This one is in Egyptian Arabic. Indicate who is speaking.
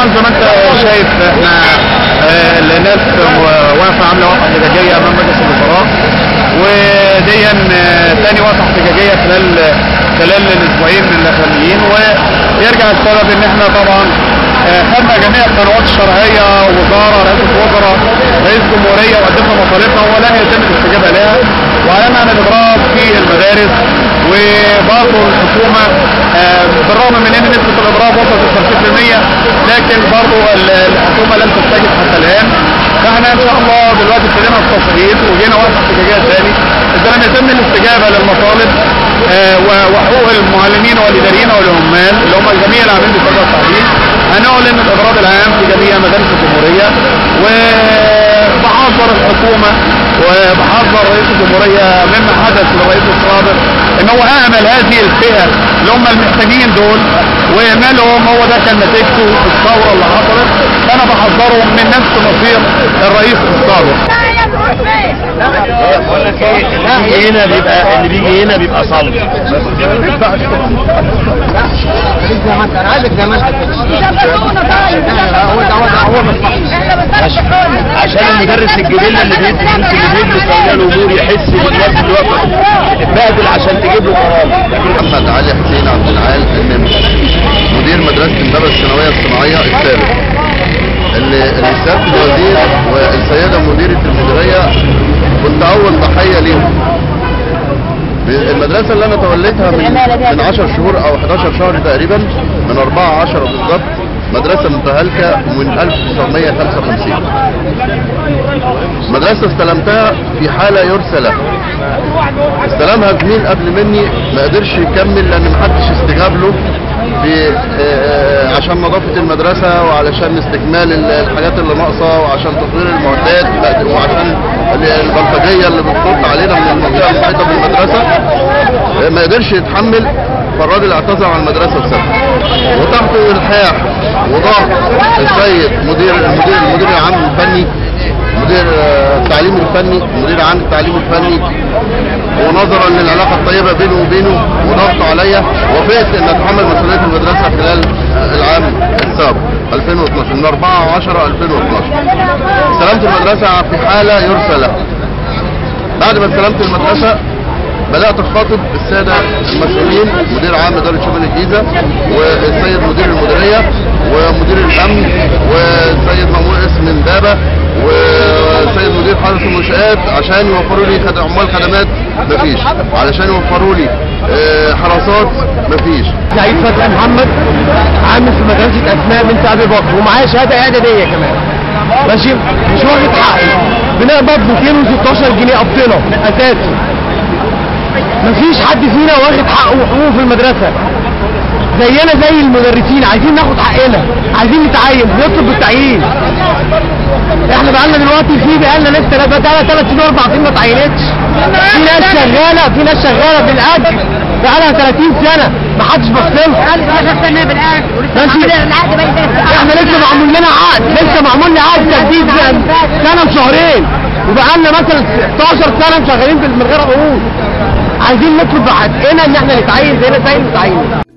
Speaker 1: زي ما انت شايف احنا آه، الناس واقفه عامله وقفه احتجاجيه امام مجلس الوزراء وديا آه، تاني وقفه احتجاجيه خلال خلال الاسبوعين الاخرانيين ويرجع السبب ان احنا طبعا آه، خدنا جميع القنوات الشرعيه وزاره رئاسه وزراء رئيس جمهوريه وقدمنا مطالبنا ولن يتم الاستجابه لها واعلنا عن الاضراب في المدارس وبرضه الحكومه آه، بالرغم من ان نسبه الاضراب وصلت ل 50% لكن برضه ال- الحكومه لم تستجب حتى الان فاحنا ان شاء الله دلوقتي ابتدينا التصعيد وجينا وقفه احتجاجيه ثاني اذا لم يتم الاستجابه للمطالب آه، و- وحقوق المعلمين والاداريين والعمال اللي هم جميع العاملين بالتربيه والتعليم هنعلن الاضراب العام في جميع مدارس الجمهوريه وبحذر الحكومه وبحذر رئيس الجمهوريه مما حدث للرئيس السابق ان هو اهمل هذه الفئه اللي هم المحتاجين دول واهمالهم هو ده كان نتيجته الثوره اللي حصلت فانا بحذرهم من نفس مصير الرئيس السابق
Speaker 2: بقول لك ايه اللي بيجي هنا بيبقى اللي بيجي هنا بيبقى صلب
Speaker 3: انا عايزك زي ما انت
Speaker 4: يسافرونا طيب
Speaker 3: هو ده هو ده هو مصلحته
Speaker 4: احنا بنطلع حقوقنا
Speaker 2: عشان المدرس الجبيل اللي بيدي الفلوس اللي بيدي اولياء الامور يحس بالناس اللي واقفه تتبهدل عشان تجيب له قرار
Speaker 5: محمد علي حسين عبد العال النمر مدير مدرسة النبى الثانوية الصناعية السابق اللي اللي سيادة الوزير والسيدة مديرة المديرية كنت أول ضحية ليهم المدرسة اللي أنا توليتها من من 10 شهور أو 11 شهر تقريبا من 4 10 بالظبط مدرسة متهالكة من 1955 مدرسة استلمتها في حالة يرثى لها استلمها زميل قبل مني ما قدرش يكمل لان محدش استجاب له في آه، عشان نظافة المدرسة وعلشان استكمال ال- الحاجات اللي ناقصة وعشان تطوير المعدات لا، وعشان ال- البلطجية اللي بتفوت علينا من المنطقة المحيطة بالمدرسة آه، ما قدرش يتحمل فالراجل اعتذر عن المدرسة وسابها وتحت الحاح وضغط السيد مدير المدير المدير العام الفني مدير آه، التعليم الفني مدير عام التعليم الفني ونظرا للعلاقه الطيبه بينه وبينه وضغطه عليا وافقت ان اتحمل مسؤوليه المدرسه خلال آه، العام السابق 2012 من 4 10 2012 استلمت المدرسه في حاله يرثى لها بعد ما استلمت المدرسه بدات اخاطب الساده المسؤولين مدير عام اداره شؤون الجيزه والسيد مدير المديريه ومدير الامن والسيد مامور اسم امبابه والسيد مدير حرس المنشآت عشان يوفروا لي خد... عمال خدمات مفيش علشان يوفروا لي آه، حراسات مفيش
Speaker 3: سعيد فتحي محمد عامل في مدرسة أسماء بنت أبي بكر ومعايا شهادة إعدادية كمان ماشي مش واخد حقي بنقبض 216 جنيه قبضنا أساسي مفيش حد فينا واخد حقه وحقوقه في المدرسة زينا زي المدرسين عايزين ناخد حقنا عايزين نتعين بنطلب بالتعيين احنا بقالنا دلوقتي في بقالنا لسه بقالنا ثلاث سنين اربع سنين ما اتعينتش في ناس شغاله في ناس شغاله بالاجر بقالها 30 سنه ما حدش بص لها ماشي احنا لسه معمول لنا عقد لسه معمول لي عقد تجديد سنه بشهرين وبقالنا مثلا 16 سنه شغالين بال- من غير عقود عايزين نطلب بحقنا ان احنا نتعين زينا زي المتعينين